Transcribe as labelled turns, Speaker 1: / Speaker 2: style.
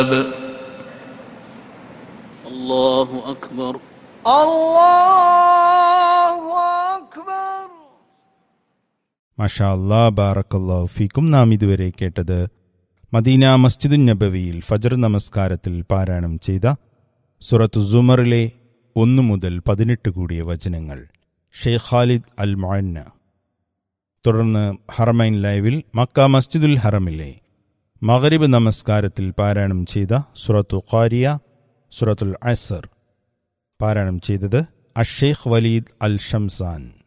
Speaker 1: الله أكبر
Speaker 2: الله أكبر
Speaker 3: മഷാ അല്ലാ ബാറക്കല്ലാഹു ഫീക്കും നാം ഇതുവരെ കേട്ടത് മദീന മസ്ജിദുൻ നബവിയിൽ ഫജർ നമസ്കാരത്തിൽ പാരായണം ചെയ്ത സുറത്ത് സുമറിലെ ഒന്നു മുതൽ പതിനെട്ട് കൂടിയ വചനങ്ങൾ ഷെയ്ഖ് ഖാലിദ് അൽ മൊന്ന തുടർന്ന് ഹറമൈൻ ലൈവിൽ മക്ക മസ്ജിദുൽ ഹറമിലെ മഗരിബ് നമസ്കാരത്തിൽ പാരായണം ചെയ്ത സുറത്തു ഖാരിയ സുറത്തുൽ അസർ പാരായണം ചെയ്തത് അഷേഖ് വലീദ് അൽ ഷംസാൻ